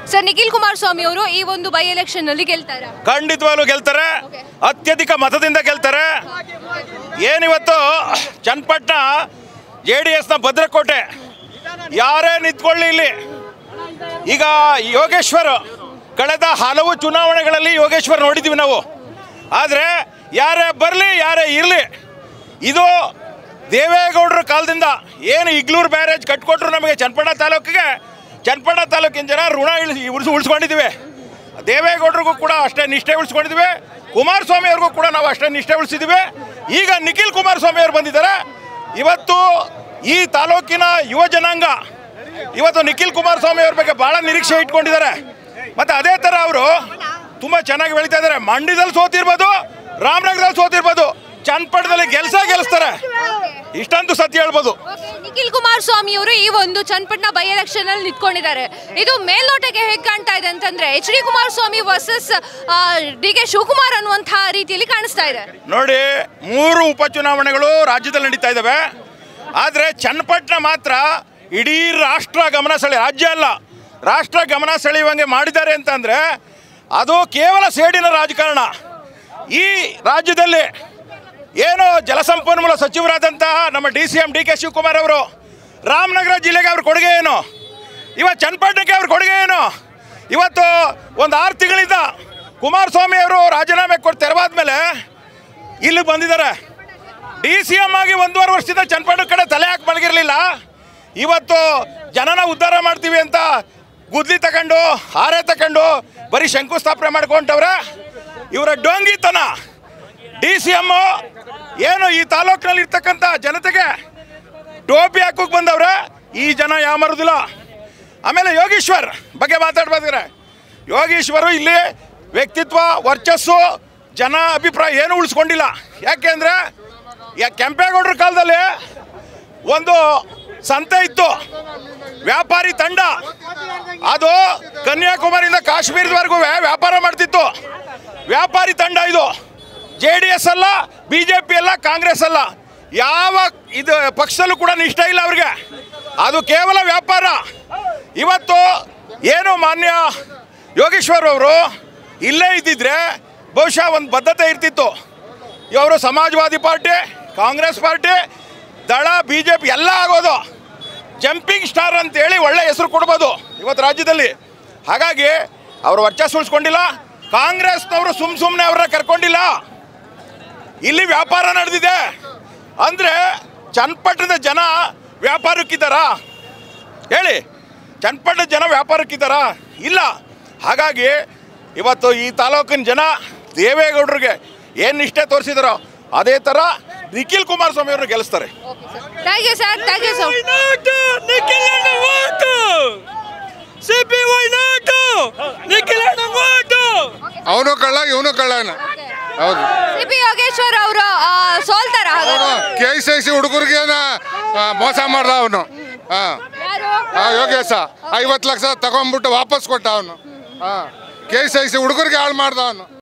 sir Nikhil Kumaraswamy ಅವರು ಈ ಒಂದು ಬೈ ಎಲೆಕ್ಷನ್ ನಲ್ಲಿ ಗೆಲ್ತಾರಾ ಖಂಡಿತವಾಗ್ಲೂ ಗೆಲ್ತಾರೆ ಅತ್ಯಧಿಕ ಮತದಿಂದ ಗೆಲ್ತಾರೆ ಏನಿವತ್ತು ಚನ್ನಪಟ್ಟಣ ಜೆ ಡಿ ಎಸ್ನ ಭದ್ರಕೋಟೆ ಯಾರೇ ನಿಂತ್ಕೊಳ್ಳಿ ಇಲ್ಲಿ ಈಗ ಯೋಗೇಶ್ವರ್ ಕಳೆದ ಹಲವು ಚುನಾವಣೆಗಳಲ್ಲಿ ಯೋಗೇಶ್ವರ್ ನೋಡಿದ್ದೀವಿ ನಾವು ಆದರೆ ಯಾರೇ ಬರಲಿ ಯಾರೇ ಇರಲಿ ಇದು ದೇವೇಗೌಡರ ಕಾಲದಿಂದ ಏನು ಇಗ್ಲೂರು ಬ್ಯಾರೇಜ್ ಕಟ್ಕೊಟ್ರು ನಮಗೆ ಚನ್ನಪಟ್ಟಣ ತಾಲೂಕಿಗೆ ಚನ್ನಪಟ್ಟಣ ತಾಲೂಕಿನ ಜನ ಋಣ ಇಳಿಸಿ ಉಳಿಸಿ ಉಳಿಸ್ಕೊಂಡಿದ್ದೀವಿ ದೇವೇಗೌಡರಿಗೂ ಕೂಡ ಅಷ್ಟೇ ನಿಷ್ಠೆ ಉಳಿಸ್ಕೊಂಡಿದ್ದೀವಿ ಕುಮಾರಸ್ವಾಮಿ ಅವ್ರಿಗೂ ಕೂಡ ನಾವು ಅಷ್ಟೇ ನಿಷ್ಠೆ ಉಳಿಸಿದ್ದೀವಿ ಈಗ ನಿಖಿಲ್ ಕುಮಾರಸ್ವಾಮಿ ಅವರು ಬಂದಿದ್ದಾರೆ ಇವತ್ತು ಈ ತಾಲೂಕಿನ ಯುವ ಜನಾಂಗ ಇವತ್ತು ನಿಖಿಲ್ ಕುಮಾರಸ್ವಾಮಿ ಅವ್ರ ಬಗ್ಗೆ ಭಾಳ ನಿರೀಕ್ಷೆ ಇಟ್ಕೊಂಡಿದ್ದಾರೆ ಮತ್ತು ಅದೇ ಥರ ಅವರು ತುಂಬ ಚೆನ್ನಾಗಿ ಬೆಳೀತಾ ಇದ್ದಾರೆ ಮಂಡ್ಯದಲ್ಲಿ ಸೋತಿರ್ಬೋದು ರಾಮನಗರದಲ್ಲಿ ಸೋತಿರ್ಬೋದು ಚನ್ನಪಟ್ಟಣದಲ್ಲಿ ಗೆಲ್ಸ ಗೆಲ್ಲಿಸ್ತಾರೆ ಇಷ್ಟಂತೂ ಸತ್ಯ ಹೇಳ್ಬೋದು ನಿಖಿಲ್ ಕುಮಾರಸ್ವಾಮಿ ಅವರು ಈ ಒಂದು ಚನ್ನಪಟ್ಟಣ ಬೈ ಎಲೆಕ್ಷನ್ ಅಲ್ಲಿ ನಿಂತ್ಕೊಂಡಿದ್ದಾರೆ ಇದು ಮೇಲ್ನೋಟಕ್ಕೆ ಹೇಗೆ ಕಾಣ್ತಾ ಇದೆ ಅಂತಂದ್ರೆ H D Kumaraswamy versus D K Shivakumar ಅನ್ನುವಂತಹ ರೀತಿಯಲ್ಲಿ ಕಾಣಿಸ್ತಾ ಇದೆ ನೋಡಿ ಮೂರು ಉಪಚುನಾವಣೆಗಳು ರಾಜ್ಯದಲ್ಲಿ ನಡೀತಾ ಇದ್ದಾವೆ ಆದರೆ ಚನ್ನಪಟ್ಟಣ ಮಾತ್ರ ಇಡೀ ರಾಷ್ಟ್ರ ಗಮನ ಸೆಳೆ ರಾಜ್ಯ ಅಲ್ಲ ರಾಷ್ಟ್ರ ಗಮನ ಸೆಳೆಯುವಂಗೆ ಮಾಡಿದ್ದಾರೆ ಅಂತಂದರೆ ಅದು ಕೇವಲ ಸೇಡಿನ ರಾಜಕಾರಣ ಈ ರಾಜ್ಯದಲ್ಲಿ ಏನು ಜಲಸಂಪನ್ಮೂಲ ಸಚಿವರಾದಂತಹ ನಮ್ಮ D C M D K Shivakumar ಅವರು ರಾಮನಗರ ಜಿಲ್ಲೆಗೆ ಅವ್ರ ಕೊಡುಗೆ ಏನು ಇವತ್ತು ಚನ್ನಪಟ್ಟಣಕ್ಕೆ ಅವ್ರ ಕೊಡುಗೆ ಏನು ಇವತ್ತು ಒಂದು ಆರು ತಿಂಗಳಿಂದ ಕುಮಾರಸ್ವಾಮಿ ಅವರು ರಾಜೀನಾಮೆ ಕೊಟ್ಟು ತೆರವಾದ ಮೇಲೆ ಇಲ್ಲಿ ಬಂದಿದ್ದಾರೆ ಡಿ ಸಿ ಎಮ್ ಆಗಿ ಒಂದೂವರೆ ವರ್ಷದಿಂದ ಚನ್ನಪಟ್ಟಣ ಕಡೆ ತಲೆ ಹಾಕಿ ಮಲಗಿರಲಿಲ್ಲ ಇವತ್ತು ಜನನ ಉದ್ಧಾರ ಮಾಡ್ತೀವಿ ಅಂತ ಗುದ್ಲಿ ತಗೊಂಡು ಹಾರೆ ತಗೊಂಡು ಬರೀ ಶಂಕುಸ್ಥಾಪನೆ ಮಾಡ್ಕೊಂಡವ್ರೆ ಇವರ ಡೋಂಗಿತನ ಡಿ ಸಿ ಎಮ್ಮು ಏನು ಈ ತಾಲೂಕಿನಲ್ಲಿ ಇರ್ತಕ್ಕಂಥ ಜನತೆಗೆ ಟೋಪಿ ಹಾಕೋಕೆ ಬಂದವ್ರೆ ಈ ಜನ ಯಾಮರುದಿಲ್ಲ ಆಮೇಲೆ ಯೋಗೀಶ್ವರ್ ಬಗ್ಗೆ ಮಾತಾಡ್ಬೇಕಾದ್ರೆ ಯೋಗೀಶ್ವರು ಇಲ್ಲಿ ವ್ಯಕ್ತಿತ್ವ ವರ್ಚಸ್ಸು ಜನ ಅಭಿಪ್ರಾಯ ಏನು ಉಳಿಸ್ಕೊಂಡಿಲ್ಲ ಯಾಕೆಂದರೆ ಕೆಂಪೇಗೌಡರ ಕಾಲದಲ್ಲಿ ಒಂದು ಸಂತೆ ಇತ್ತು ವ್ಯಾಪಾರಿ ತಂಡ ಅದು ಕನ್ಯಾಕುಮಾರಿಯಿಂದ ಕಾಶ್ಮೀರದವರೆಗೂ ವ್ಯಾಪಾರ ಮಾಡ್ತಿತ್ತು ವ್ಯಾಪಾರಿ ತಂಡ ಇದು ಜೆ ಡಿ ಎಸ್ ಅಲ್ಲ ಬಿ ಜೆ ಪಿ ಅಲ್ಲ ಕಾಂಗ್ರೆಸ್ ಅಲ್ಲ ಯಾವ ಇದು ಪಕ್ಷದಲ್ಲೂ ಕೂಡ ನಿಷ್ಠ ಇಲ್ಲ ಅವ್ರಿಗೆ ಅದು ಕೇವಲ ವ್ಯಾಪಾರ ಇವತ್ತು ಏನು ಮಾನ್ಯ ಯೋಗೇಶ್ವರ್ ಅವರು ಇಲ್ಲೇ ಇದ್ದಿದ್ರೆ ಬಹುಶಃ ಒಂದು ಬದ್ಧತೆ ಇರ್ತಿತ್ತು ಇವರು ಸಮಾಜವಾದಿ ಪಾರ್ಟಿ ಕಾಂಗ್ರೆಸ್ ಪಾರ್ಟಿ ದಳ ಬಿ ಜೆ ಪಿ ಎಲ್ಲ ಆಗೋದು ಜಂಪಿಂಗ್ ಸ್ಟಾರ್ ಅಂತೇಳಿ ಒಳ್ಳೆ ಹೆಸರು ಕೊಡ್ಬೋದು ಇವತ್ತು ರಾಜ್ಯದಲ್ಲಿ ಹಾಗಾಗಿ ಅವರು ವರ್ಚಸ್ಸು ಉಳಿಸ್ಕೊಂಡಿಲ್ಲ ಕಾಂಗ್ರೆಸ್ನವರು ಸುಮ್ ಸುಮ್ಮನೆ ಅವ್ರನ್ನ ಕರ್ಕೊಂಡಿಲ್ಲ ಇಲ್ಲಿ ವ್ಯಾಪಾರ ನಡೆದಿದೆ ಅಂದರೆ ಚನ್ನಪಟ್ಟಣದ ಜನ ವ್ಯಾಪಾರಕ್ಕಿದ್ದಾರಾ ಹೇಳಿ ಚನ್ನಪಟ್ಟಣದ ಜನ ವ್ಯಾಪಾರಕ್ಕಿದ್ದಾರಾ ಇಲ್ಲ ಹಾಗಾಗಿ ಇವತ್ತು ಈ ತಾಲೂಕಿನ ಜನ ದೇವೇಗೌಡರಿಗೆ ಏನು ನಿಷ್ಠೆ ತೋರಿಸಿದಾರೋ ಅದೇ ಥರ ನಿಖಿಲ್ ಕುಮಾರಸ್ವಾಮಿ ಅವ್ರನ್ನ ಗೆಲ್ಲಿಸ್ತಾರೆ thank you sir thank you sir ಅವನು ಕಳ್ಳ ಇವನು ಕಳ್ಳನ ಹೌದು ಸಿ ಪಿ ಯೋಗೇಶ್ವರ್ ಅವರು ಸೋಲ್ತಾರ ಅವನು ಕೆ ಎಸ್ ಐ ಸಿ ಹುಡುಗರಿಗೆ ಮೋಸ ಮಾಡ್ದ ಅವನು ಹಾಂ ಹಾಂ ಯೋಗೇಶ ಐವತ್ತು ಲಕ್ಷ ತಗೊಂಡ್ಬಿಟ್ಟು ವಾಪಸ್ ಕೊಟ್ಟ ಅವನು ಹಾಂ ಕೆ ಎಸ್ ಐ ಸಿ ಹುಡುಗರಿಗೆ ಹಾಳು ಮಾಡ್ದ ಅವನು